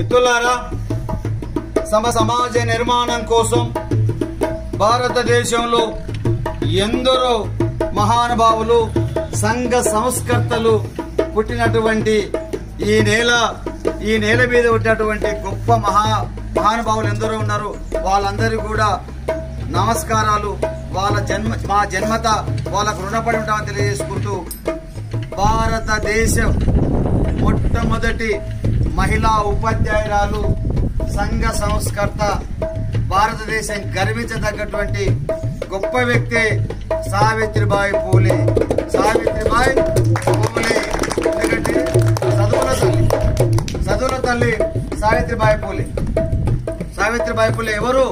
మిత్రులారా సమ సమాజ నిర్మాణం కోసం భారతదేశంలో ఎందరో మహానుభావులు సంఘ సంస్కర్తలు పుట్టినటువంటి ఈ నేల ఈ నేల మీద ఉన్నటువంటి గొప్ప మహా మహానుభావులు ఎందరో ఉన్నారు వాళ్ళందరికీ కూడా నమస్కారాలు వాళ్ళ జన్మ మా జన్మత వాళ్ళకు రుణపడి ఉంటామని తెలియజేసుకుంటూ భారతదేశం మొట్టమొదటి మహిళా ఉపాధ్యాయురాలు సంఘ సంస్కర్త భారతదేశం గర్వించదగ్గటువంటి గొప్ప వ్యక్తి సావిత్రిబాయి పూలే సావిత్రిబాయి పూలే ఎందుకంటే చదువుల తల్లి చదువుల తల్లి సావిత్రిబాయి పూలే సావిత్రిబాయి పూలే ఎవరు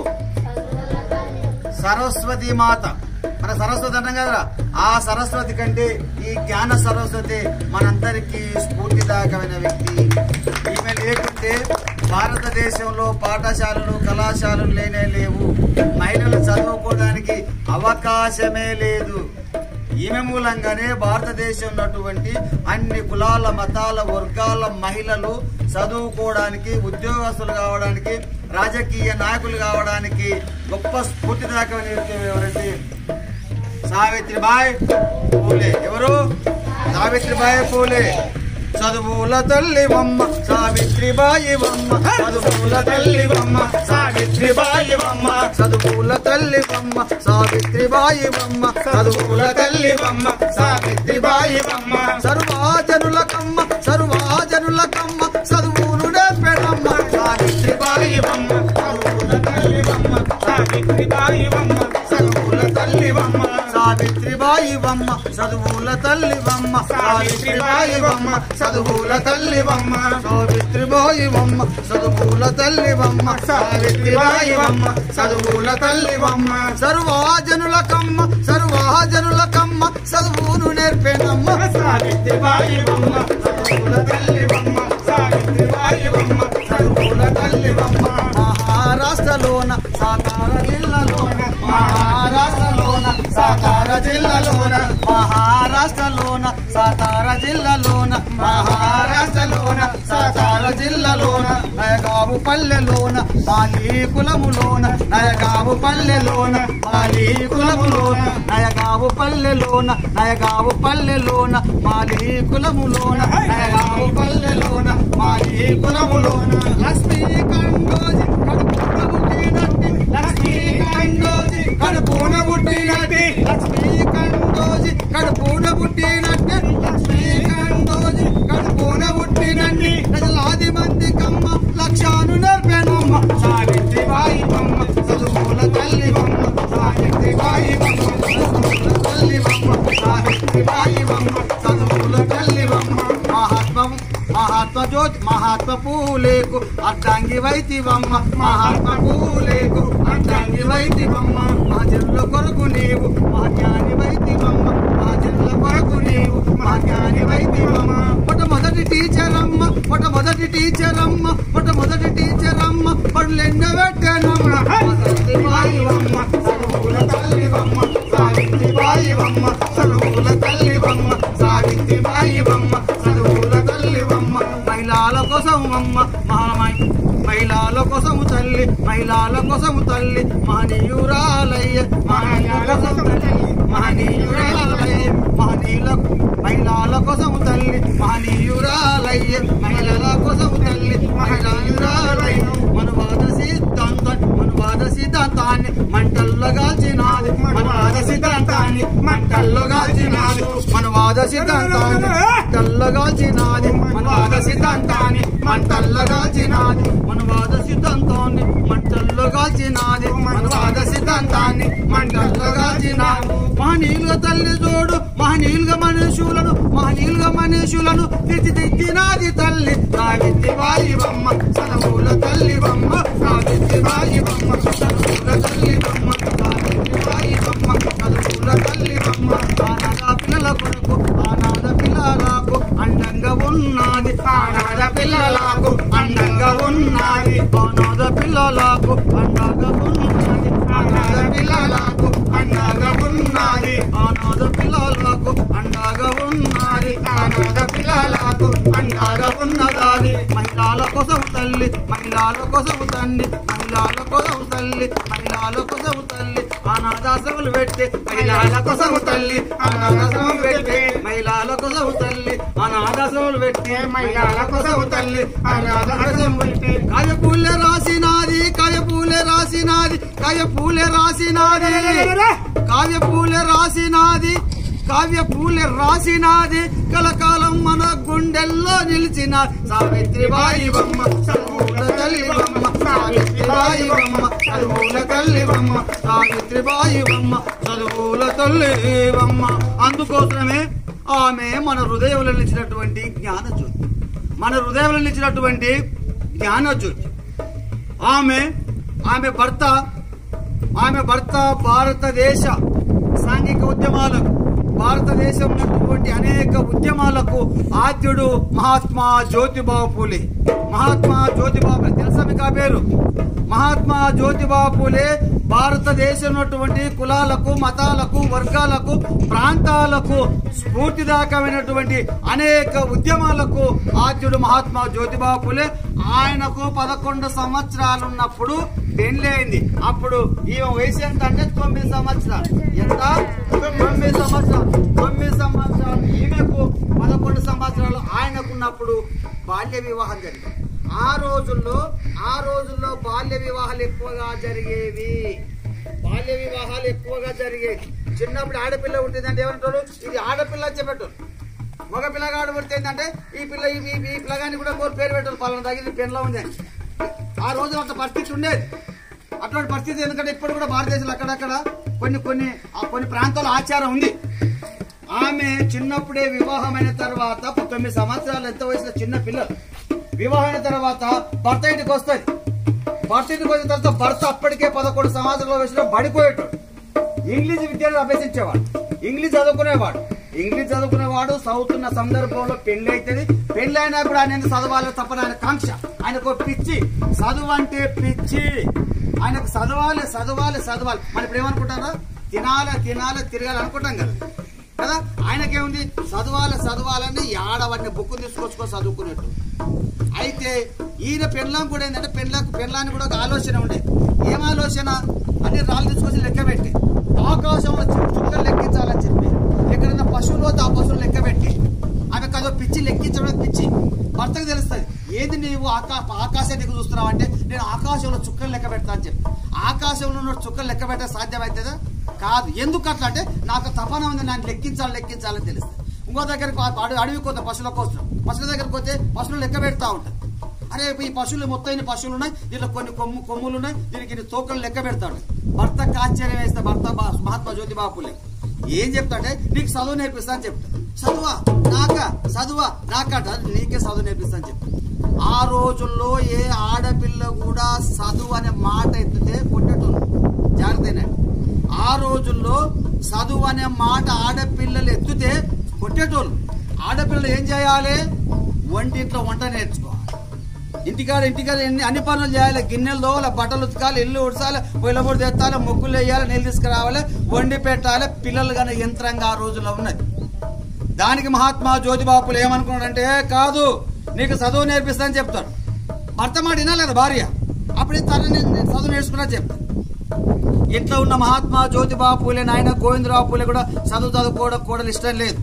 సరస్వతి మాత మన సరస్వతి అంటాం కదా ఆ సరస్వతి కంటే ఈ జ్ఞాన సరస్వతి మనందరికీ స్ఫూర్తిదాయకమైన వ్యక్తి ఈమె లేకుంటే భారతదేశంలో పాఠశాలలు కళాశాలలు లేనే లేవు మహిళలు చదువుకోవడానికి అవకాశమే లేదు ఈమె మూలంగానే భారతదేశం ఉన్నటువంటి అన్ని కులాల మతాల వర్గాల మహిళలు చదువుకోవడానికి ఉద్యోగస్తులు కావడానికి రాజకీయ నాయకులు కావడానికి గొప్ప స్ఫూర్తిదాయకమైన వ్యక్తి ఎవరంటే సావిత్రిబాయి పూలే ఎవరు సావిత్రిబాయి పూలే చదువుల తల్లి బొమ్మ సావిత్రిబాయి బొమ్మ చదువుల తల్లి బొమ్మ సావిత్రిబాయి బొమ్మ చదువుల తల్లి బొమ్మ సావిత్రిబాయి బొమ్మ చదువుల తల్లి బొమ్మ సావిత్రిబాయి బొమ్మ సర్వాజనుల కమ్మ సర్వాజనుల కమ్మ చదువును నేర్పెడమ్మ సావిత్రిబాయి బొమ్మ చదువుల తల్లి బొమ్మ సావిత్రిబాయి బొమ్మ చదువుల తల్లి బొమ్మ సావిత్రిబాయి బొమ్మ చదువుల తల్లి బొమ్మ సావిత్రిబాయి బొమ్మ చదువుల తల్లి బొమ్మ సావిత్రిబాయి బొమ్మ చదువుల తల్లి బొమ్మ సావిత్రిబాయి బొమ్మ చదువుల తల్లి బొమ్మ సర్వాజనుల కమ్మ సర్వాజనుల కమ్మ చదువును నేర్పెనమ్మ సావిత్రిబాయి బొమ్మ చదువుల తల్లి బొమ్మ సావిత్రిబాయి బొమ్మ చదువుల తల్లి బొమ్మ మహారాష్ట్రలోన సాతార జిల్లాలోన మహారాష్ట్రలోన సాతార జిల్లాలోన మహారాష్ట్రలోన సాతార జిల్లాలోన మహారాష్ట్రలోన సాతార జిల్లాలోన నయగావు పల్లెలోన మాలీ కులములోన నయగావు పల్లెలోన మాలీ కులములోన నయగావు పల్లెలోన నయగావు పల్లెలోన మాలీ కులములోన నయగావు పల్లెలోన మాలీ కులములోన లక్ష్మీ కండోజి కడుపున పుట్టినట్టి లక్ష్మీ కండోజి కడుపున పుట్టినట్టి లక్ష్మీ కండోజి కడుపున పుట్టినట్టి లక్ష్మీ కండోజి కడుపున పుట్టినట్టి ప్రజలాది మంది కమ్మ లక్షాను నర్పెనమ్మ సావిత్రిబాయి బొమ్మ చదువుల తల్లి బొమ్మ సావిత్రిబాయి బొమ్మ చదువుల తల్లి బొమ్మ సావిత్రిబాయి బొమ్మ చదువుల తల్లి బొమ్మ మహాత్మం మహాత్మ జ్యోతి మహాత్మ పూలేకు అర్థాంగి వైతివమ్మ మహాత్మ పూలేకు అర్థాంగి వైతివమ్మ మా జనుల కొరకు నీవు మా జ్ఞాని వైతివమ్మ మా జనుల కొరకు నీవు మా జ్ఞాని వైతివమ్మ మొట్టమొదటి టీచర్ అమ్మ మొట్టమొదటి టీచర్ అమ్మ మొట్టమొదటి టీచర్ అమ్మ పడులెండ పెట్టనమ్మ సావిత్రిబాయివమ్మ చదువుల తల్లివమ్మ సావిత్రిబాయివమ్మ చదువుల తల్లివమ్మ సావిత్రిబాయివమ్మ చదువుల తల్లివమ్మ మహిళల కోసం అమ్మ మహామై మహిళల కోసము తల్లి మహిళల కోసము తల్లి మహనీయురాలయ్య మహిళల కోసం తల్లి మహనీయురాలయ్య మహనీయుల మహిళల కోసము తల్లి మహనీయురాలయ్య మహిళల కోసము తల్లి మహిళాయురాలయ్య మనువాద సిద్ధాంతం మనువాద సిద్ధాంతాన్ని మంటల్లో గాల్చినాది మనువాద సిద్ధాంతాన్ని మంటల్లో గాల్చినాది మనువాద సిద్ధాంతాన్ని మంటల్లో గాల్చినాది మనువాద సిద్ధాంతాన్ని మంటల్లో గాల్చినాది మనువాద సిద్ధాంతాన్ని మంటల్లో గాల్చినాది మనువాద సిద్ధాంతాన్ని మంటల్లో గాల్చినాది మహనీయులుగా తల్లి చూడు మహనీయులుగా మనుషులను మహనీయులుగా మనుషులను తీర్చిదిద్దినాది తల్లి సావిత్రిబాయి బొమ్మ చదువుల తల్లి బొమ్మ సావిత్రిబాయి బొమ్మ చదువుల తల్లి బొమ్మ సావిత్రిబాయి బొమ్మ చదువుల తల్లి బొమ్మ ఆనాద పిల్లల కొరకు ఆనాద పిల్లలకు అండంగా ఉన్నది ఆనాద పిల్లలకు అండంగా ఉన్నది ఆనాద పిల్లలకు అండగా ఉన్నది అనాథ పిల్లలకు అండగా ఉన్నది అనాథ పిల్లలకు అండగా ఉన్నది అనాథ పిల్లలకు అండగా ఉన్నదాది మహిళలకు కోసం తల్లి మహిళల కోసం తల్లి మహిళల కోసం తల్లి మహిళల కోసం తల్లి అనాథాశ్రములు పెట్టి మహిళల కోసం తల్లి అనాథాశ్రములు పెట్టి మహిళల కోసం తల్లి అనాథాశ్రములు పెట్టి మహిళల కోసం తల్లి అనాథాశ్రమం పెట్టి కాయపూలే రాసినాది కాయపూలే రాసినాది కాయపూలే రాసినాది కావ్యపూలే రాసినాది కావ్య పూలే రాసినాది కలకాలం మన గుండెల్లో నిలిచిన సావిత్రిబాయి బొమ్మ చదువుల తల్లి బొమ్మ సావిత్రిబాయి బొమ్మ చదువుల తల్లి బొమ్మ సావిత్రిబాయి బొమ్మ చదువుల తల్లి బొమ్మ అందుకోసమే ఆమె మన హృదయంలో నిలిచినటువంటి జ్ఞానజ్యోతి మన హృదయంలో నిలిచినటువంటి జ్ఞానజ్యోతి ఆమె ఆమె భర్త ఆమె భర్త భారతదేశ సాంఘిక ఉద్యమాలకు భారతదేశం ఉన్నటువంటి అనేక ఉద్యమాలకు ఆద్యుడు మహాత్మా జ్యోతిబా పూలే మహాత్మా జ్యోతిబా పూలే తెలుసా మీకు ఆ పేరు మహాత్మా జ్యోతిబా పూలే భారతదేశం ఉన్నటువంటి కులాలకు మతాలకు వర్గాలకు ప్రాంతాలకు స్ఫూర్తిదాయకమైనటువంటి అనేక ఉద్యమాలకు ఆద్యుడు మహాత్మా జ్యోతిబా పూలే ఆయనకు పదకొండు సంవత్సరాలు ఉన్నప్పుడు పెళ్ళైంది అప్పుడు ఈమె వయసు ఎంత అంటే తొమ్మిది సంవత్సరాలు ఎంత తొమ్మిది సంవత్సరాలు తొమ్మిది సంవత్సరాలు ఈమెకు పదకొండు సంవత్సరాలు ఆయనకున్నప్పుడు బాల్య వివాహం జరిగింది ఆ రోజుల్లో ఆ రోజుల్లో బాల్య వివాహాలు ఎక్కువగా జరిగేవి బాల్య వివాహాలు ఎక్కువగా జరిగేవి చిన్నప్పుడు ఆడపిల్ల ఉంటుందంటే ఏమంటారు ఇది ఆడపిల్ల అని చెప్పేటోళ్ళు మగ పిల్లగాడు పుడితే ఏంటంటే ఈ పిల్ల ఈ ఈ- ఈ పిల్లగాని కూడా కోరి పేరు పెట్టారు పలానా తగిన పెన్లో ఉంది అని ఆ రోజు అంత పరిస్థితి ఉండేది అటువంటి పరిస్థితి ఎందుకంటే ఇప్పుడు కూడా భారతదేశంలో అక్కడక్కడ కొన్ని కొన్ని ఆ కొన్ని ప్రాంతాల్లో ఆచారం ఉంది ఆమె చిన్నప్పుడే వివాహమైన తర్వాత తొమ్మిది సంవత్సరాలు ఎంత వయసులో చిన్న పిల్లలు వివాహమైన తర్వాత భర్త ఇంటికి వస్తుంది భర్త ఇంటికి వచ్చిన తర్వాత భర్త అప్పటికే పదకొండు సంవత్సరాల వయసులో బడిపోయేటాడు ఇంగ్లీష్ విద్యను అభ్యసించేవాడు ఇంగ్లీష్ చదువుకునేవాడు ఇంగ్లీష్ చదువుకునేవాడు చదువుతున్న సందర్భంలో పెళ్లి అవుతుంది పెళ్లి అయినా కూడా ఆయన చదవాలి తప్పని ఆయన కాంక్ష ఆయనకు పిచ్చి చదువు అంటే పిచ్చి ఆయనకు చదవాలి చదవాలి చదవాలి మనం ఇప్పుడు ఏమనుకుంటారా తినాలి తినాలి తిరగాలి అనుకుంటాం కదా కదా ఆయనకేముంది చదవాలి చదవాలని ఆడవాడిని బుక్ తీసుకొచ్చుకొని చదువుకునేట్టు అయితే ఈయన పెళ్ళం కూడా ఏంటంటే పెళ్ళకు పెళ్ళాన్ని కూడా ఒక ఆలోచన ఉండే ఏం ఆలోచన అన్ని రాళ్ళు తీసుకొచ్చి లెక్క పెట్టి ఆకాశంలో చుట్టూ చుక్కలు లెక్కించాలని చెప్పి ఎక్కడైనా పశువులు వస్తే ఆ పశువులు లెక్క పెట్టి ఆమెకు అదో పిచ్చి లెక్కించడం పిచ్చి భర్తకు తెలుస్తుంది ఏది నీవు ఆకా ఆకాశం దిగు చూస్తున్నావు అంటే నేను ఆకాశంలో చుక్కలు లెక్క పెడతా అని చెప్పి ఆకాశంలో ఉన్న చుక్కలు లెక్క పెట్టే సాధ్యమవుతుందా కాదు ఎందుకు అట్లా అంటే నాకు తపన ఉంది నన్ను లెక్కించాలి లెక్కించాలని తెలుస్తుంది ఇంకో దగ్గరికి అడవి అడవికి పోతే పశువుల కోసం పశువుల దగ్గరికి పోతే పశువులు లెక్క పెడతా ఉంటాయి అరే ఈ పశువులు మొత్తం ఇన్ని పశువులు ఉన్నాయి దీంట్లో కొన్ని కొమ్ము కొమ్ములు ఉన్నాయి దీనికి ఇన్ని తోకలు లెక్క పెడతాడు భర్త ఆశ్చర్యం వేస్తే భర్త బా- మహాత్మా జ్యోతిబా పూలే ఏం చెప్తాడే నీకు చదువు నేర్పిస్తా అని చెప్తా చదువా నాకా చదువా నాకట నీకే చదువు నేర్పిస్తా అని చెప్తా ఆ రోజుల్లో ఏ ఆడపిల్ల కూడా చదువు అనే మాట ఎత్తితే కొట్టేటోళ్ళు జాగ్రత్త ఆ రోజుల్లో చదువు అనే మాట ఆడపిల్లలు ఎత్తితే కొట్టేటోళ్ళు ఆడపిల్లలు ఏం చేయాలి వంటింట్లో వంట నేర్చుకోవాలి ఇంటికాడ ఇంటికాడ ఎన్ని అన్ని పనులు చేయాలి గిన్నెలు తోవాలి బట్టలు ఉతకాలి ఇల్లు ఉడసాలి పొయ్యిలబొడి తెత్తాలి ముగ్గులు వేయాలి నీళ్ళు తీసుకురావాలి వండి పెట్టాలి పిల్లలు కానీ యంత్రంగా ఆ రోజుల్లో ఉన్నది దానికి మహాత్మా జ్యోతిబాపులు ఏమనుకున్నాడంటే కాదు నీకు చదువు నేర్పిస్తా అని చెప్తాడు భర్త మాట వినాలి కదా భార్య అప్పుడు తన నేను చదువు నేర్చుకున్నా చెప్తాను ఇంట్లో ఉన్న మహాత్మా జ్యోతిబా పూలే నాయన గోవిందరావు పూలే కూడా చదువు చదువుకోవడం కూడా ఇష్టం లేదు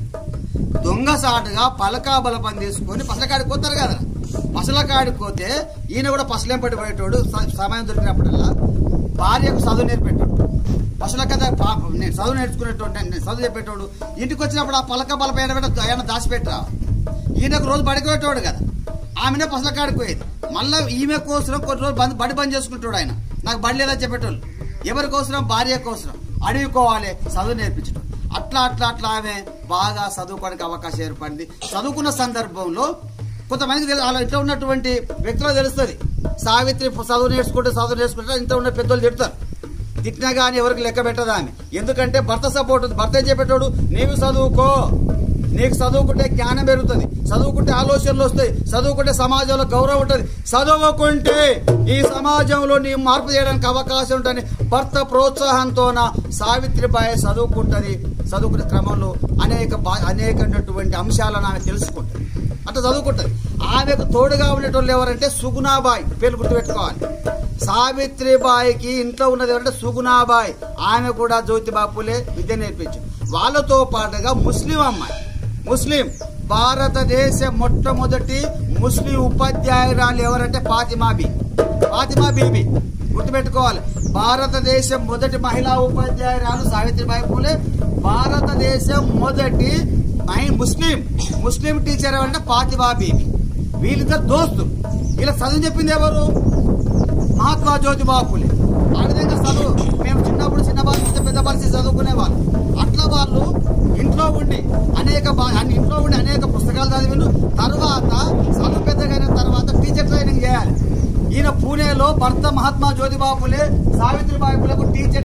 దొంగసాటుగా పలకా బలపం తీసుకొని పసలకాడికి పోతారు కదా పసలకాడికి పోతే ఈయన కూడా పసలేం పడి పోయేటోడు స- సమయం దొరికినప్పుడల్లా భార్యకు చదువు నేర్పెట్టాడు పసల కథ పాప నేను చదువు నేర్చుకునేటోడు నేను చదువు చెప్పేటోడు ఇంటికి వచ్చినప్పుడు ఆ పలక బలప ఏమైనా దాచిపెట్టరా ఈయనకు రోజు బడికి పెట్టేవాడు కదా ఆమెనే పసలకాడికి పోయేది మళ్ళీ ఈమె కోసం కొన్ని రోజులు బంద్ బడి బంద్ చేసుకుంటాడు ఆయన నాకు బడి లేదని చెప్పేటోళ్ళు ఎవరి కోసరం భార్య కోసరం అడుగుకోవాలి చదువు నేర్పించడం అట్లా అట్లా అట్లా ఆమె బాగా చదువుకోవడానికి అవకాశం ఏర్పడింది చదువుకున్న సందర్భంలో కొంతమందికి తెలు- అలా ఇట్లా ఉన్నటువంటి వ్యక్తులకు తెలుస్తుంది సావిత్రి చదువు నేర్చుకుంటే చదువు నేర్చుకుంటే ఇంత ఉన్న పెద్దలు తిడతారు తిట్టినా కానీ ఎవరికి లెక్క పెట్టదు ఆమె ఎందుకంటే భర్త సపోర్ట్ ఉంది భర్త ఏం చెప్పేటోడు నీవు చదువుకో నీకు చదువుకుంటే జ్ఞానం పెరుగుతుంది చదువుకుంటే ఆలోచనలు వస్తాయి చదువుకుంటే సమాజంలో గౌరవం ఉంటుంది చదువుకుంటే ఈ సమాజంలో నీ మార్పు చేయడానికి అవకాశం ఉంటుంది భర్త ప్రోత్సాహంతోన సావిత్రిబాయి చదువుకుంటుంది చదువుకునే క్రమంలో అనేక బా అనేకటువంటి అంశాలను ఆమె తెలుసుకుంటుంది అట్లా చదువుకుంటది ఆమెకు తోడుగా ఉండేటోళ్ళు ఎవరంటే సుగుణాబాయి పేరు గుర్తుపెట్టుకోవాలి సావిత్రిబాయికి ఇంట్లో ఉన్నది ఎవరంటే సుగుణాబాయి ఆమె కూడా జ్యోతిబాపులే విద్య నేర్పించు వాళ్ళతో పాటుగా ముస్లిం అమ్మాయి ముస్లిం భారతదేశ మొట్టమొదటి ముస్లిం ఉపాధ్యాయురాలు ఎవరంటే ఫాతిమా బీ ఫాతిమా బీబీ గుర్తుపెట్టుకోవాలి భారతదేశం మొదటి మహిళా ఉపాధ్యాయురాలు సావిత్రిబాయి పూలే భారతదేశం మొదటి మహి- ముస్లిం ముస్లిం టీచర్ ఎవరంటే ఫాతిమా బీబీ వీళ్ళిద్దరు దోస్తులు వీళ్ళ చదువు చెప్పింది ఎవరు మహాత్మా జ్యోతిబా పూలే ఆ విధంగా చదువు మేము చిన్నప్పుడు చిన్న బాల నుంచి పెద్ద పరిస్థితి చదువుకునే వాళ్ళు అట్లా వాళ్ళు ఇంట్లో ఉండి అనేక బా- అన్ని ఇంట్లో ఉండి అనేక పుస్తకాలు చదివిను తర్వాత చదువు పెద్దగైన తర్వాత టీచర్ ట్రైనింగ్ చేయాలి ఈయన పూణేలో భర్త మహాత్మా జ్యోతిబా పూలే సావిత్రిబాయి పూలకు టీచర్